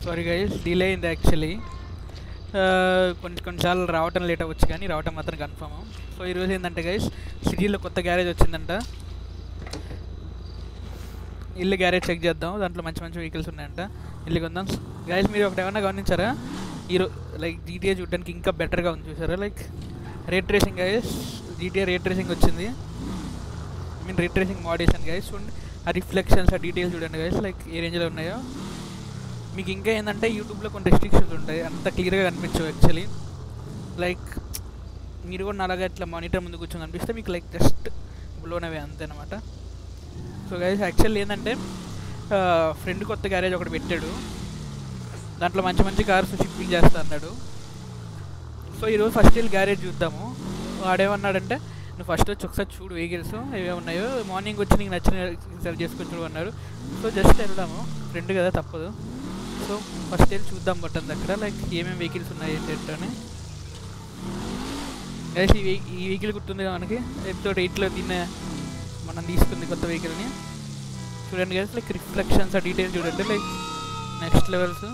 Sorry guys delay అయింది actually కొన్ని కొన్నిసార్లు రావటం లేట్ అవ్వచ్చు కానీ రావటం మాత్రం కన్ఫర్మ్ సో ఈరోజు ఏంటంటే గైస్ సిటీలో కొత్త గ్యారేజ్ వచ్చిందంట ఇల్లు గ్యారేజ్ చెక్ చేద్దాం దాంట్లో మంచి మంచి వెహికల్స్ ఉన్నాయంట ఇల్లు కొందాం గైస్ మీరు ఒకటి ఏమన్నా గమనించారా ఈరో లైక్ జీటీఏ చూడడానికి ఇంకా బెటర్గా ఉంది చూసారా like rate racing guys GTA rate racing వచ్చింది ఐ మీన్ రేట్ రేసింగ్ మోడేషన్ గైస్ చూడండి ఆ రిఫ్లెక్షన్స్ ఆ డీటెయిల్స్ చూడండి గైస్ లైక్ ఏ రేంజ్లో ఉన్నాయో మీకు ఇంకా ఏంటంటే యూట్యూబ్లో కొన్ని రెస్ట్రిక్షన్స్ ఉంటాయి అంత క్లియర్గా కనిపించవు యాక్చువల్లీ లైక్ మీరు కూడా అలాగే ఇట్లా మానిటర్ ముందు కూర్చొని కనిపిస్తే మీకు లైక్ జస్ట్ బ్లోనవే అంతే అనమాట సో గైస్ యాక్చువల్లీ ఏంటంటే ఫ్రెండ్ కొత్త గ్యారేజ్ ఒకటి పెట్టాడు దాంట్లో మంచి మంచి కార్స్ షిప్పింగ్ చేస్తా అన్నాడు సో ఈరోజు ఫస్ట్ వెళ్ళి గ్యారేజ్ చూద్దాము వాడేమన్నాడంటే నువ్వు ఫస్ట్ వచ్చి ఒకసారి చూడు వెహికల్స్ ఏమేమి ఉన్నాయో మార్నింగ్ వచ్చి నీకు నచ్చిన సెలెక్ట్ చేసుకొని చూడు అన్నాడు సో జస్ట్ వెళ్దాము ఫ్రెండ్ కదా తప్పదు సో ఫస్ట్ వెళ్ళి చూద్దాం బట్టన్ దగ్గర లైక్ ఏమేమి వెహికల్స్ ఉన్నాయి ఏంటంటే అని గైస్ ఈ వెహి- ఈ వెహికల్ గుర్తుంది కదా మనకి ఎపిసోడ్ ఎయిట్లో దీన్ని మనం తీసుకుంది కొత్త వెహికల్ని చూడండి గైస్ లైక్ రిఫ్లెక్షన్స్ ఆ డీటెయిల్స్ చూడండి లైక్ నెక్స్ట్ లెవెల్స్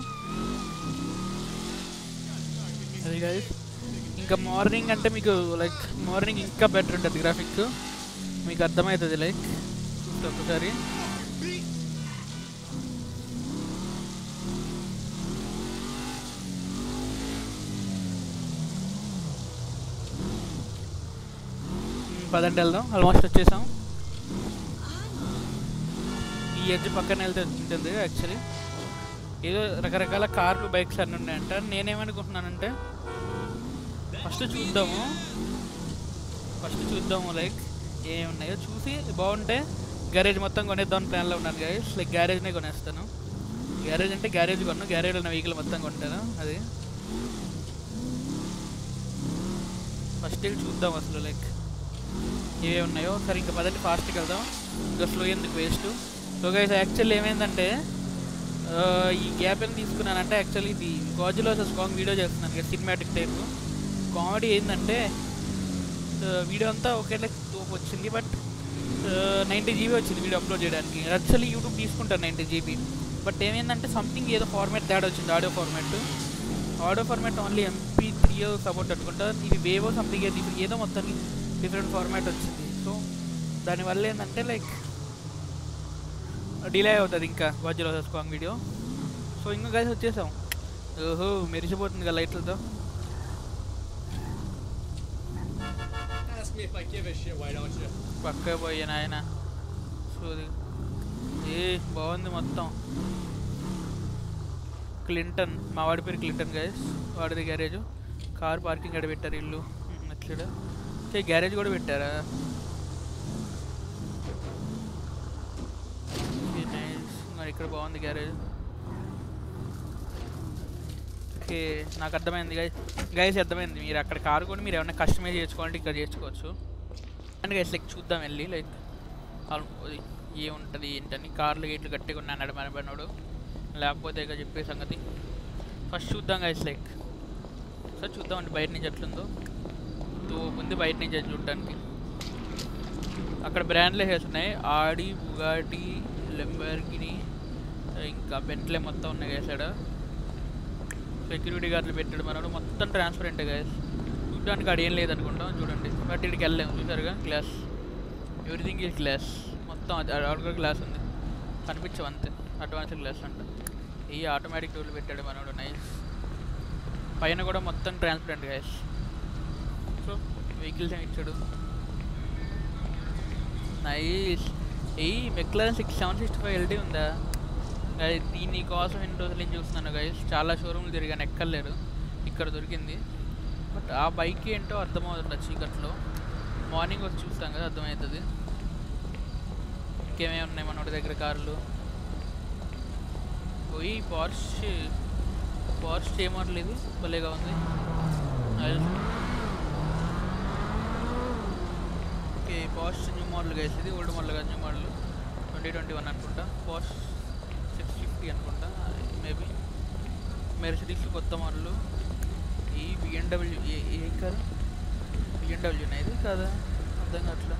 అది గైస్ ఇంకా మార్నింగ్ అంటే మీకు లైక్ మార్నింగ్ ఇంకా బెటర్ ఉంటుంది గ్రాఫిక్స్ మీకు అర్థమవుతుంది లైక్ చూస్తే ఒకసారి మ్, పదండి వెళ్దాం ఆల్మోస్ట్ వచ్చేసాం ఈ ఎడ్జ్ పక్కన వెళ్తే ఉంటుంది యాక్చువల్లీ ఏదో రకరకాల కార్లు బైక్స్ అన్నీ ఉన్నాయంట నేనేమనుకుంటున్నానంటే ఫస్ట్ చూద్దాము ఫస్ట్ చూద్దాము లైక్ ఏమి ఉన్నాయో చూసి బాగుంటే గ్యారేజ్ మొత్తం కొనేద్దాం ప్లాన్లో ఉన్నాను గైస్ లైక్ గ్యారేజ్నే కొనేస్తాను గ్యారేజ్ అంటే గ్యారేజ్ కొన్నాను గ్యారేజ్లో ఉన్న వెహికల్ మొత్తం కొంటాను అది ఫస్ట్ వెళ్ళి చూద్దాం అసలు లైక్ ఏవే ఉన్నాయో సరే ఇంకా పదండి ఫాస్ట్కి వెళ్దాం ఇంకా స్లో ఎందుకు వేస్ట్ సో గైస్ యాక్చువల్లీ ఏమైందంటే ఆ, ఈ గ్యాప్ ఏం తీసుకున్నానంటే యాక్చువల్లీ ఇది గాజులో స్కాంగ్ వీడియో చేస్తున్నాను కదా సినిమాటిక్ టైప్ కామెడీ ఏంటంటే వీడియో అంతా ఒకేలా తోపు వచ్చింది బట్ నైంటీ జీబీ వచ్చింది వీడియో అప్లోడ్ చేయడానికి యాక్చువల్లీ యూట్యూబ్ తీసుకుంటాను నైంటీ జీబీ బట్ ఏమైందంటే సంథింగ్ ఏదో ఫార్మాట్ తేడా వచ్చింది audio format audio format only MP three support అనుకుంటా ఇది వేవో సంథింగ్ ఏదో ఏదో మొత్తానికి డిఫరెంట్ ఫార్మాట్ వచ్చింది సో దానివల్ల ఏంటంటే లైక్ డిలే అవుతుంది ఇంకా వాజ్లో స్కాంగ్ వీడియో సో ఇంకా కలిసి వచ్చేసాం ఓహో మెరిసిపోతుంది కదా లైట్లతో Ask me if I give a shit, why don't you? పక్క పోయి నాయన సూది ఏ బాగుంది మొత్తం క్లింటన్ మా వాడి పేరు క్లింటన్ గైస్ వాడిది గ్యారేజ్ కార్ పార్కింగ్ అక్కడ పెట్టారు ఇల్లు నచ్చాడు ఓకే గ్యారేజ్ కూడా పెట్టారా నైస్ మరి ఇక్కడ బాగుంది గ్యారేజ్ ఓకే నాకు అర్థమైంది గైస్ గైస్ అర్థమైంది మీరు అక్కడ కారు కూడా మీరు ఏమైనా కస్టమైజ్ చేసుకోవాలంటే ఇక్కడ చేసుకోవచ్చు అండ్ గైస్ లైక్ చూద్దాం వెళ్ళి లైక్ ఏముంటుంది ఏంటని కార్లు గేట్లు గట్టిగా ఉన్నాయి అన్నాడు మన పడినోడు లేకపోతే ఇక చెప్పే సంగతి ఫస్ట్ చూద్దాం గైస్ లైక్ సో చూద్దామండి బయట నుంచి ఎట్లుందో ఉంది బయట నుంచి అది చూడడానికి అక్కడ బ్రాండ్లే ఉన్నాయి ఆడి బుగాటి లెంబర్గిని ఇంకా బెంట్లే మొత్తం ఉన్నాయి గైస్ సెక్యూరిటీ గార్డులు పెట్టాడు మనోడు మొత్తం ట్రాన్స్పరెంట్ గైస్ చూడడానికి అక్కడ ఏం లేదనుకుంటాం చూడండి బట్ ఇక్కడికి వెళ్ళలేము చూసారుగా గ్లాస్ ఎవ్రీథింగ్ ఈజ్ గ్లాస్ మొత్తం అది అక్కడ కూడా గ్లాస్ ఉంది కనిపించవు అంతే అడ్వాన్స్ గ్లాస్ అంట ఈ ఆటోమేటిక్ టూల్ పెట్టాడు మనోడు నైస్ పైన కూడా మొత్తం ట్రాన్స్పరెంట్ గైస్ సో వెహికల్స్ ఏమి ఇచ్చాడు నైస్ ఈ McLaren six seven sixty five LT ఉందా గైస్ దీని కోసం ఎన్ని రోజులు నుంచి చూస్తున్నాను గైస్ చాలా షోరూమ్లు తిరిగాను ఎక్కర్లేరు ఇక్కడ దొరికింది బట్ ఆ బైక్ ఏంటో అర్థమవుతుంది చీకట్లో మార్నింగ్ వచ్చి చూస్తాం కదా అర్థమవుతుంది ఇంకేమేమి ఉన్నాయి మనోడి దగ్గర కార్లు పోయి పార్ష్ పార్ష్ ఏ మోడల్ ఇది భలేగా ఉంది okay Porsche new model guys ఇది ఓల్డ్ మోడల్ కాదు new model twenty twenty one అనుకుంటా పార్ష్ సిక్స్ ఫిఫ్టీ అనుకుంటా మేబీ మెర్సిడీస్ కొత్త మోడల్ ఈ బిఎండబ్ల్యూ ఏ ఏ కారు బిఎండబ్ల్యూనా ఇది కాదా అర్థం కావట్లా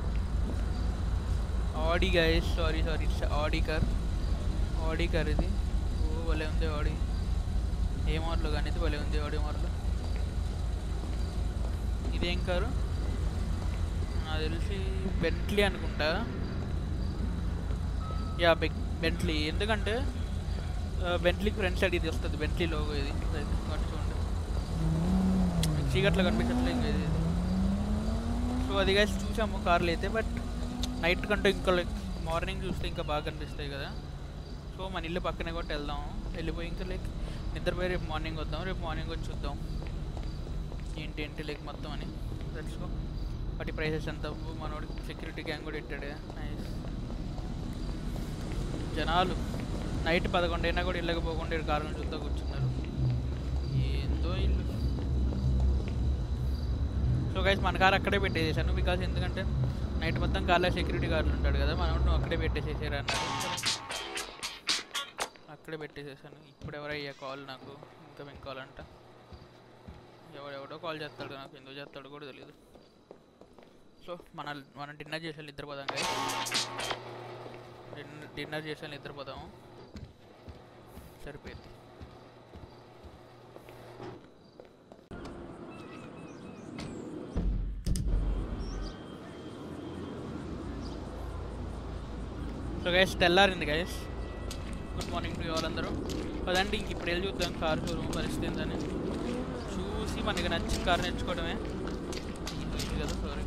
Audi guys sorry sorry it's Audi car Audi car ఇది భలే ఉంది వాడి ఏ మోడల్ కానీ ఇది భలే ఉంది వాడి మోడల్ ఇదేం కారు నాకు తెలిసి బెంట్లీ అనుకుంటా యా బెక్ బెంట్లీ ఎందుకంటే బెంట్లీకి ఫ్రంట్ సైడ్ ఇది వస్తుంది బెంట్లీ లోగో ఇది Right, వాటి చూడండి మీకు చీకట్లో కనిపించట్లేదు ఇంకా ఇది సో అది guys చూసాము కార్లు అయితే బట్ నైట్ కంటే ఇంకా లైక్ మార్నింగ్ చూస్తే ఇంకా బాగా కనిపిస్తాయి కదా సో మన ఇల్లు పక్కనే కొట్టి వెళ్దాం వెళ్ళిపోయి ఇంకా లైక్ నిద్రపోయి రేపు మార్నింగ్ వద్దాం రేపు మార్నింగ్ వచ్చి చూద్దాం ఏంటి ఏంటి లైక్ మొత్తం అని తెలుసుకో వాటి ప్రైసెస్ ఎంత మనోడికి సెక్యూరిటీ గ్యాంగ్ కూడా పెట్టాడు నైస్ జనాలు నైట్ పదకొండు అయినా కూడా ఇళ్ళకి పోకుండా ఇక్కడ కారణం చూస్తూ కూర్చున్నారు ఏందో ఇల్లు సో గైస్ మన కార్ అక్కడే పెట్టేసేసాను బికాస్ ఎందుకంటే నైట్ మొత్తం కార్లో సెక్యూరిటీ గార్డులు ఉంటాడు కదా మనం నువ్వు అక్కడే పెట్టేసేసారు అన్నాడు అక్కడే పెట్టేసేసాను ఇప్పుడు ఎవరయ్యా కాల్ నాకు ఇంకా మేము కాల్ అంట ఎవడెవడో కాల్ చేస్తాడు నాకు ఎందుకు చేస్తాడో కూడా తెలియదు సో మన మనం డిన్నర్ చేసి నిద్రపోదాం గైస్ డిన్నర్ డిన్నర్ చేసి నిద్రపోదాము సరిపోయింది సో గైస్ తెల్లారింది గైస్ గుడ్ మార్నింగ్ టు అందరూ పదండి ఇంక ఇప్పుడు వెళ్ళి చూద్దాం కార్ షోరూమ్ పరిస్థితి ఏందని చూసి మనకి నచ్చిన కార్ నేర్చుకోవడమే ఇది కదా సారీ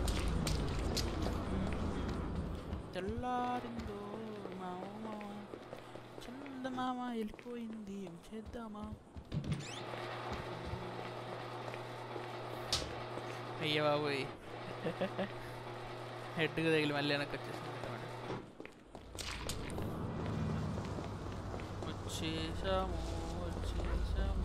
తెల్లారిందో మామ చందమామ వెళ్ళిపోయింది ఏం చేద్దామా అయ్య బాబోయ్ హెడ్గా తగిలి మళ్ళీ వెనక్కి వచ్చేసింది అన్నమాట. వచ్చేసాము వచ్చేసాము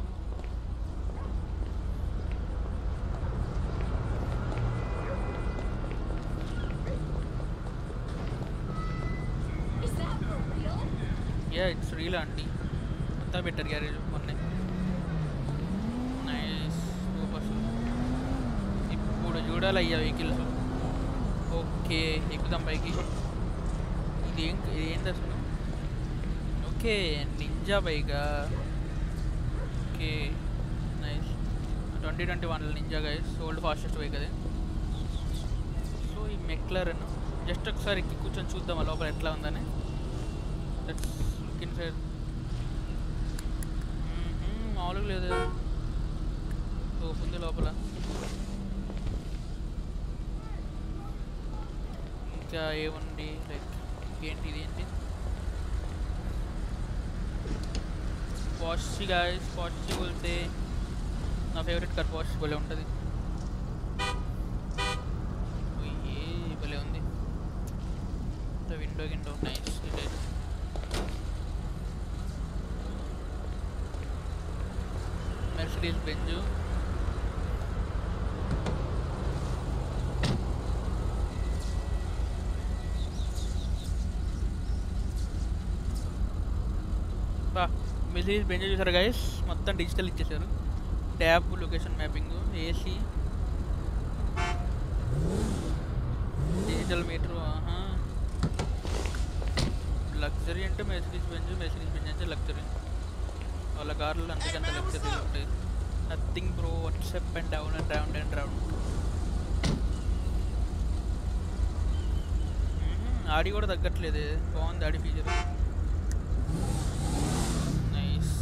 Is that for real? Yeah it's real అండి అంతా బెటర్ గ్యారేజ్ మొన్నే నైస్ సూపర్ ఇప్పుడు చూడాలయ్యా వెహికల్స్ ఓకే ఎక్కుదాం పైకి ఇది ఏం ఇది ఏంటి అసలు ఓకే నింజా బైకా okay nice twenty twenty one Ninja guys old fastest bike అది సో ఈ మెక్లరన్ జస్ట్ ఒకసారి ఎక్కి కూర్చొని చూద్దాం ఆ లోపల ఎట్లా ఉందని లెట్స్ లుక్ ఇన్ సైడ్ మామూలుగా లేదు సోప్ ఉంది లోపల ఇంకా ఏముంది లైక్ ఏంటి ఇది ఏంటి పాషి గాయస్ పాషి బోల్తే నా ఫేవరెట్ కార్ పాష్ భలే ఉంటుంది ఏ భలే ఉంది విండో గిండో నైస్ ఇట్ మెర్సిడీస్ బెంజు బా మెర్సిడీస్ బెంజు చూసారు గైస్ మొత్తం డిజిటల్ ఇచ్చేసారు tab location mapping AC digital meter luxury అంటే మెర్సిడీస్ బెంజ్ మెర్సిడీస్ బెంజ్ అంటే లగ్జరీ వాళ్ళ కార్లు అందుకంత లగ్జరీ ఉంటాయి nothing bro what's up and down and round and round Audi కూడా తగ్గట్లేదు బాగుంది Audi feature nice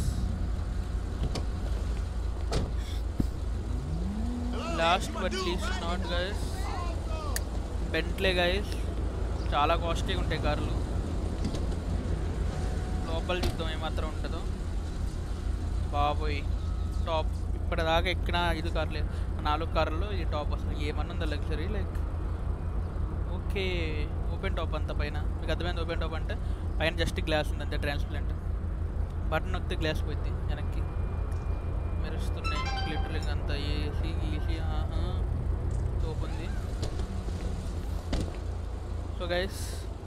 last but least not guys Bentley guys చాలా కాస్ట్లీగా ఉంటాయి కార్లు లోపల చూద్దాం ఏమాత్రం ఉంటుందో బాబోయ్ టాప్ ఇప్పటిదాకా ఎక్కిన ఐదు కార్లే నాలుగు కార్లలో ఇది టాప్ అసలు ఏమన్నా ఉందా luxury like okay open top అంత పైన మీకు అర్థమైంది ఓపెన్ టాప్ అంటే పైన జస్ట్ గ్లాస్ ఉంది అంతే ట్రాన్స్ప్లెంట్ బటన్ నొక్కితే గ్లాస్ పోయింది వెనక్కి మెరుస్తున్నాయి గ్లిటరింగ్ అంతా ఏసీ గీసీ టోప్ ఉంది సో గైస్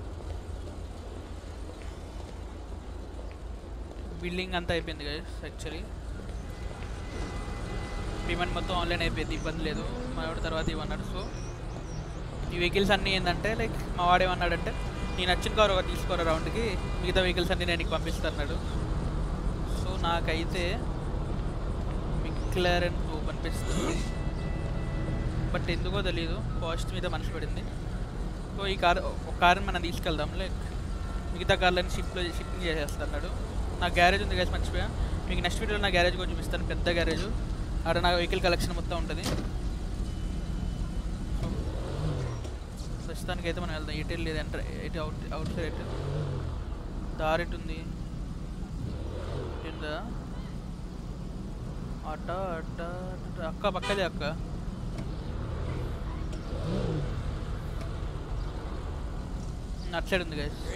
బిల్డింగ్ అంతా అయిపోయింది గైస్ యాక్చువల్లీ పేమెంట్ మొత్తం ఆన్లైన్ అయిపోయింది ఇబ్బంది లేదు మా వాడి తర్వాత ఇవన్నాడు సో ఈ వెహికల్స్ అన్నీ ఏంటంటే లైక్ మా వాడు ఏమన్నాడంటే నేను నచ్చిన కారు ఒక తీసుకోరా రౌండ్కి మిగతా వెహికల్స్ అన్నీ నేను నీకు పంపిస్తాను నాకైతే మిక్లారెన్ టూబ్ అనిపిస్తుంది బట్ ఎందుకో తెలీదు కాస్ట్ మీద మనసు పడింది సో ఈ కార్ ఒక కార్ని మనం తీసుకెళ్దాం లైక్ మిగతా కార్లని షిప్లో షిప్పింగ్ చేసేస్తున్నాడు నా గ్యారేజ్ ఉంది కదా మర్చిపోయా మీకు నెక్స్ట్ వీడియోలో నా గ్యారేజ్ కూడా చూపిస్తాను పెద్ద గ్యారేజ్ ఆడ నా వెహికల్ కలెక్షన్ మొత్తం ఉంటుంది సో ప్రస్తుతానికి అయితే మనం వెళ్దాం ఎటు లేదు ఎంటర్ ఎటు అవుట్ అవుట్ సైడ్ ఎటు దారి ఎటు ఉంది కింద అట్ట అట్ట అట్ట. అక్క పక్కదే అక్క అటు సైడ్ ఉంది గైస్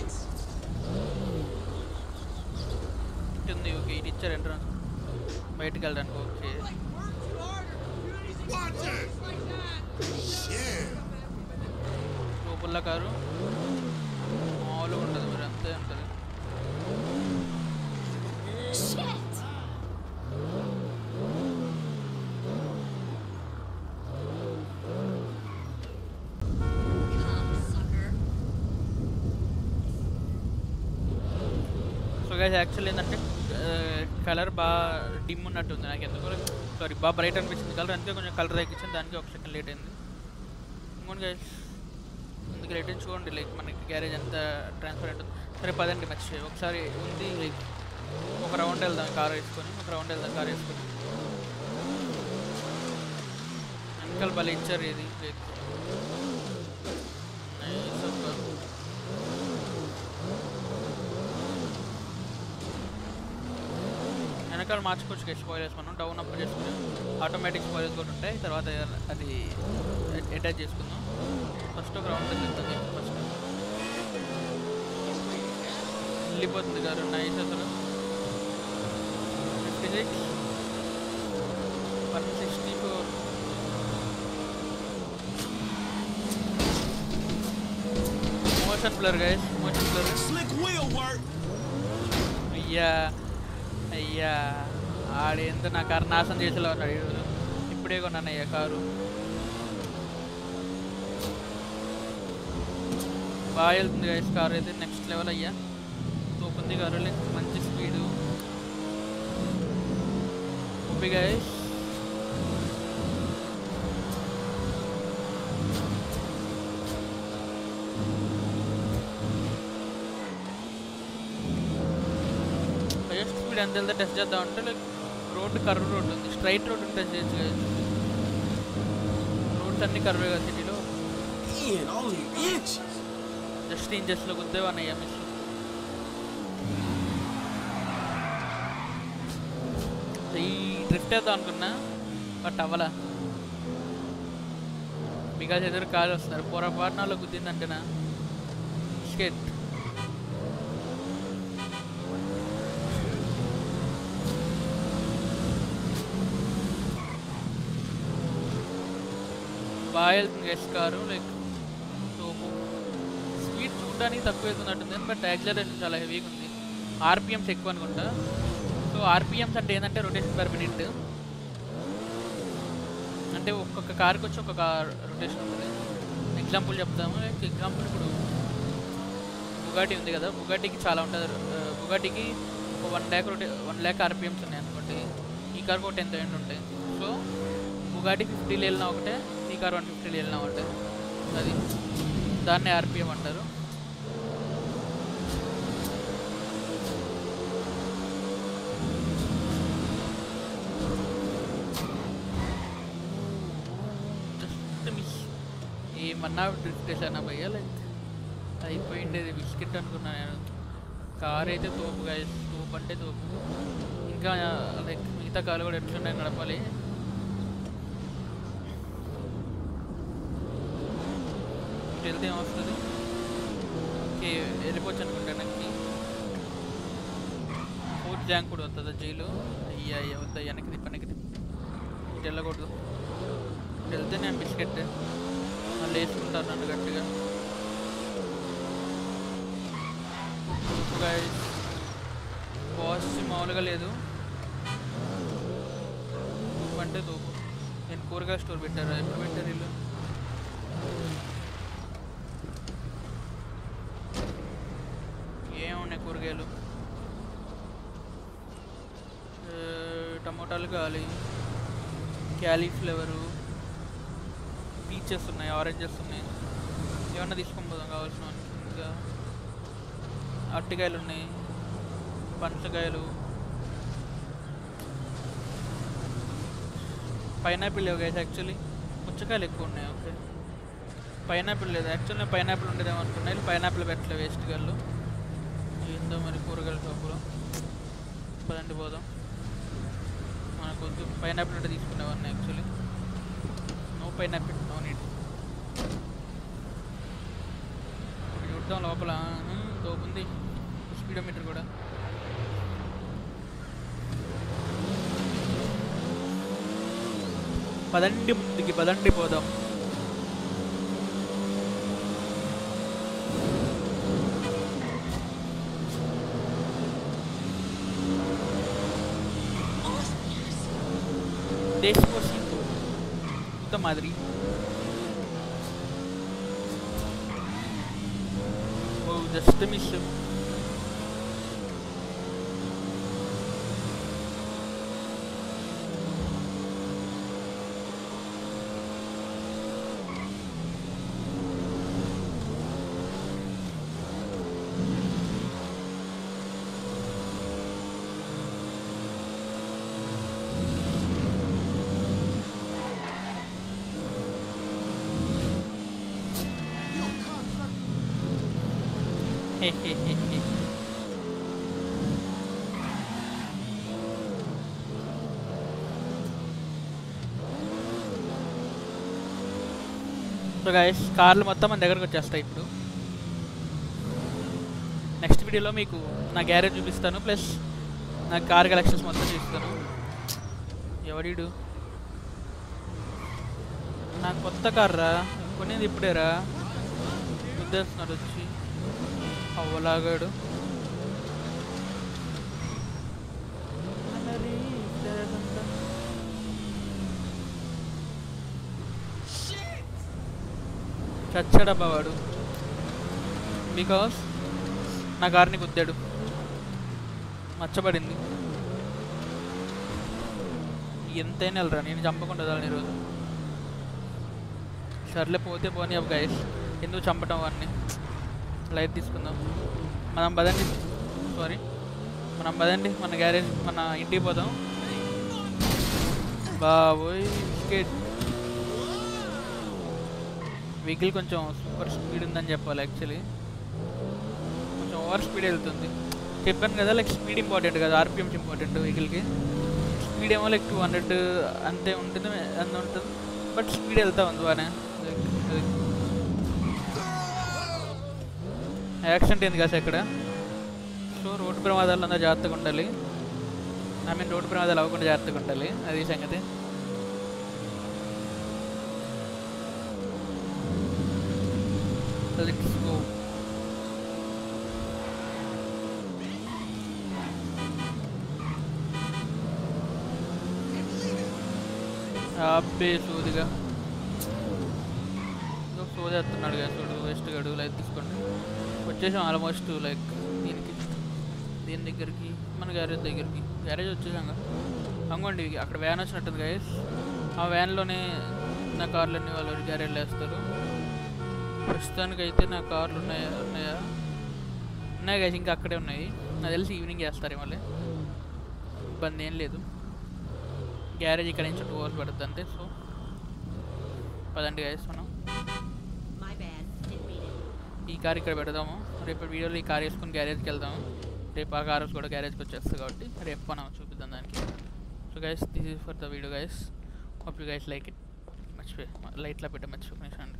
ఇటు ఉంది ఓకే ఇటు ఇచ్చారు ఎంట్రన్స్ బయటికి వెళ్ళడానికి ఓకే లోపల కారు మామూలుగా ఉండదు మరి అంతే ఉంటుంది Shit! Cocksucker. So guys actual ఏంటంటే కలర్ బాగా డిమ్ ఉన్నట్టు ఉంది నాకు ఎందుకో సారీ బాగా బ్రైట్ అనిపించింది కలర్ అందుకే కొంచెం కలర్ తగ్గించింది దానికి ఒక సెకండ్ లేట్ అయింది ఇంకోటి గైస్ అందుకే లేట్ అయింది చూడండి లైక్ మనకి గ్యారేజ్ ఎంత ట్రాన్స్పరెంట్ ఉంది సరే పదండి మర్చిపోయి ఒకసారి ఉంది లైక్ ఒక రౌండ్ వెళ్దాం కార్ వేసుకొని ఒక రౌండ్ వెళ్దాం కార్ వేసుకొని వెనకాల భలే ఇచ్చారు ఇది లైక్ Nice అబ్బా. వెనకాల మార్చుకోవచ్చు కదా స్పాయిలర్స్ మనం డౌన్ అప్ చేసుకుని ఆటోమేటిక్ స్పాయిలర్స్ కూడా ఉంటాయి తర్వాత అది అటాచ్ చేసుకుందాం ఫస్ట్ ఒక రౌండ్ వెళ్తాం ఫస్ట్ వెళ్ళిపోతుంది గారు నైస్ అసలు fifty six one sixty four motion blur guys motion blur Slick wheel work. అయ్యా అయ్యా ఆడేందో నా కారు నాశనం చేసేలా ఉన్నాడు ఈరోజు ఇప్పుడే కొన్నాను అయ్యా కారు బాగా వెళ్తుంది గైస్ కారు అయితే నెక్స్ట్ లెవెల్ అయ్యా తోపుంది కారు లైక్ మంచి speed OP guys highest speed ఎంత వెళ్తే టెస్ట్ చేద్దాం అంటే లైక్ రోడ్డు కర్వ్ రోడ్డు ఉంది స్ట్రైట్ రోడ్డు టెస్ట్ చేయొచ్చు guys. రోడ్స్ అన్ని కర్వే కదా సిటీలో Man, only inches. జస్ట్ ఇంచెస్లో గుద్దేవన్నయ్యా మిస్ ఈ డ్రిఫ్ట్ వేద్దాం అనుకున్నా బట్ అవ్వలా బికాజ్ ఎదురు కారు వస్తున్నారు పొరపాటున వాళ్ళ గుద్దిందంటేనా స్కెట్ బాగా వెళ్తుంది గెస్ట్ కారు లైక్ సోపు స్పీడ్ చూడడానికి తక్కువ వెళ్తున్నట్టుంది బట్ యాక్సిలరేషన్ చాలా హెవీగా ఉంది ఆర్పిఎమ్స్ ఎక్కువ అనుకుంటా సో ఆర్పిఎమ్స్ అంటే ఏంటంటే రొటేషన్ పర్ మినిట్ అంటే ఒక్కొక్క కార్కి వచ్చి ఒక్కొక్క రొటేషన్ ఉంటుంది ఎగ్జాంపుల్ చెప్తాము లైక్ ఎగ్జాంపుల్ ఇప్పుడు బుగాటి ఉంది కదా బుగాటికి చాలా ఉంటుంది బుగాటికి ఒక వన్ ల్యాక్ రొటే వన్ ల్యాక్ ఆర్పిఎమ్స్ ఉన్నాయి అనుకోండి ఈ కార్కి ఒక టెన్ థౌసండ్ ఉంటాయి సో బుగాటి ఫిఫ్టీలు వెళ్ళినా ఒకటే ఈ కార్ వన్ ఫిఫ్టీలు వెళ్ళినా ఒకటే అది దాన్ని ఆర్పిఎం అంటారు జస్ట్ మిస్ ఏమన్నా డ్రిఫ్ట్ చేశానా భయ్యా లైక్ అయిపోయిండేది బిస్కెట్ అనుకున్నా నేను కార్ అయితే తోపు guys. తోపు అంటే తోపు ఇంకా లైక్ మిగతా కార్లు కూడా ఎట్లున్నాయి నడపాలి ఇటు వెళ్తే ఏమొస్తుంది ఓకే వెళ్ళిపోవచ్చు అనుకుంటా నాకు ఫోర్త్ జాంక్ కూడా వస్తుందా జైలు అయ్యా అయ్యా వద్దా వెనక్కి తిప్ప వెనక్కి తిప్ప ఇటు వెళ్ళకూడదు ఇటు వెళ్తే నేను బిస్కెట్ మళ్ళీ వేసుకుంటాను నన్ను గట్టిగా కాస్ట్ మామూలుగా లేదు తూపు అంటే తూపు నేను కూరగాయ స్టోర్ పెట్టారు ఎప్పుడు పెట్టారు వీళ్ళు ఏమున్నాయి కూరగాయలు టమోటాలు కావాలి క్యాలీఫ్లవరు పీచెస్ ఉన్నాయి ఆరెంజెస్ ఉన్నాయి ఏమన్నా తీసుకొని పోదాం కావాల్సిన వానికి. ఇంకా అరటికాయలు ఉన్నాయి పనసకాయలు పైనాపిల్ లేవు గైస్ యాక్చువల్లీ పుచ్చకాయలు ఎక్కువ ఉన్నాయి ఓకే పైనాపిల్ లేదు యాక్చువల్లీ నేను పైనాపిల్ ఉండేదేమో అనుకున్నా పైనాపిల్ పెట్టలే వేస్ట్ గాళ్ళు ఏందో మరి కూరగాయల షాపులో పదండి పోదాం మనకు వద్దు పైనాపిల్ అంటే తీసుకునేవాడిని actually no pineapple no neat చూద్దాం లోపల తోపు ఉంది స్పీడోమీటర్ కూడా పదండి ముందుకి పదండి పోదాం Despacito. Puta madre. Oh, just a miss. Hehehehe. So guys కార్లు మొత్తం మన దగ్గరకు వచ్చేస్తాయి ఇప్పుడు నెక్స్ట్ వీడియోలో మీకు నా గ్యారేజ్ చూపిస్తాను ప్లస్ నా కార్ కలెక్షన్స్ మొత్తం చూపిస్తాను ఎవడీడు నా కొత్త కార్ రా కొనేది ఇప్పుడేరా గుద్దేస్తున్నాడు వచ్చి అవ్వలాగాడు చచ్చాడబ్బా వాడు బికాస్ నా కార్ని గుద్దాడు మచ్చబడింది ఎంతైనా వెళ్ళరా నేను చంపకుండా వదలను ఈరోజు సర్లే పోతే పోనీ అవి గైస్ ఎందుకు చంపటం వాడిని లైట్ తీసుకుందాం మనం పదండి సారీ మనం పదండి మన గ్యారేజ్ మన ఇంటికి పోదాం బాబోయ్ బిస్కెట్ వెహికల్ కొంచెం సూపర్ స్పీడ్ ఉందని చెప్పాలి యాక్చువల్లీ కొంచెం ఓవర్ స్పీడ్ వెళ్తుంది చెప్పాను కదా లైక్ స్పీడ్ ఇంపార్టెంట్ కదా ఆర్పిఎమ్స్ ఇంపార్టెంట్ వెహికల్కి స్పీడ్ ఏమో లైక్ టూ హండ్రెడ్ అంతే ఉంటుంది అంత ఉంటుంది బట్ స్పీడ్ వెళ్తా ఉంది బాగానే యాక్సిడెంట్ అయింది కదా ఇక్కడ సో రోడ్డు ప్రమాదాలు అందరూ జాగ్రత్తగా ఉండాలి ఐ మీన్ రోడ్డు ప్రమాదాలు అవ్వకుండా జాగ్రత్తగా ఉండాలి అది సంగతి Let's go. అబ్బే సూదిగా ఏదో సోదేస్తున్నాడు కదా చూడు వెస్ట్ గడు లైక్ తీసుకోండి వచ్చేసాం ఆల్మోస్ట్ లైక్ దీనికి దీని దగ్గరికి మన గ్యారేజ్ దగ్గరికి గ్యారేజ్ వచ్చేసాం కదా అంగోండి అక్కడ వ్యాన్ వచ్చినట్టుంది గైస్ ఆ వ్యాన్లోనే నా కార్లన్నీ వాళ్ళు గ్యారేజ్లో వేస్తారు ప్రస్తుతానికి అయితే నా కార్లు ఉన్నాయా ఉన్నాయా ఉన్నాయి గైస్ ఇంకా అక్కడే ఉన్నాయి నాకు తెలిసి ఈవినింగ్ చేస్తారు మళ్ళీ ఇబ్బంది ఏం లేదు గ్యారేజ్ ఇక్కడ నుంచి టూ అవర్స్ పడుతుంది అంతే సో పదండి గైస్ మనం My bad. Didn't mean it. ఈ కార్ ఇక్కడ పెడదాము రేపు వీడియోలో ఈ కార్ వేసుకుని గ్యారేజ్కి వెళ్దాము రేపు ఆ కార్ కూడా గ్యారేజ్కి వచ్చేస్తుంది కాబట్టి రేపు మనం చూపిద్దాం దానికి so guys this is for the video guys hope you guys like it మర్చిపోయి లైట్లో పెట్టే మర్చిపోయినండి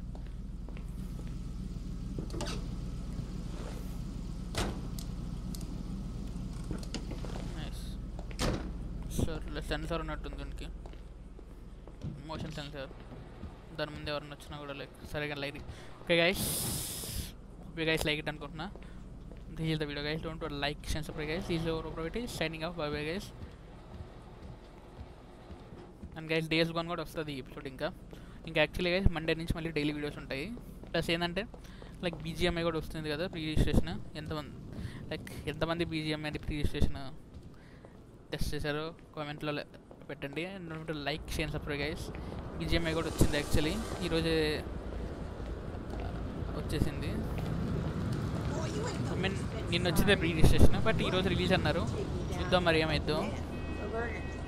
నైస్ సార్ సెన్సార్ ఉన్నట్టుంది దీనికి మోషన్ సెన్సార్ దాని ముందు ఎవరైనా వచ్చినా కూడా లైక్ సరిగా like okay guys you guys like it అనుకుంటున్నా this is the video guys don't like and subscribe guys is over ఒకటి signing off bye bye guys and guys days one కూడా వస్తుంది ఈ ఎపిసోడ్ ఇంకా ఇంకా యాక్చువల్లీ గైస్ మండే నుంచి మళ్ళీ daily videos ఉంటాయి ప్లస్ ఏంటంటే లైక్ బీజిఎంఐ కూడా వస్తుంది కదా ప్రీ రిజిస్ట్రేషన్ ఎంతమంది లైక్ ఎంతమంది బీజిఎంఐ ప్రీ రిజిస్ట్రేషన్ టెస్ట్ చేశారో కామెంట్లో పెట్టండి and like share subscribe guys BGMI కూడా వచ్చింది యాక్చువల్లీ ఈరోజే వచ్చేసింది ఐ మీన్ నిన్న వచ్చిందే ప్రీ రిజిస్ట్రేషన్ బట్ ఈరోజు రిలీజ్ అన్నారు చూద్దాం మరి ఏమైద్దో We're learning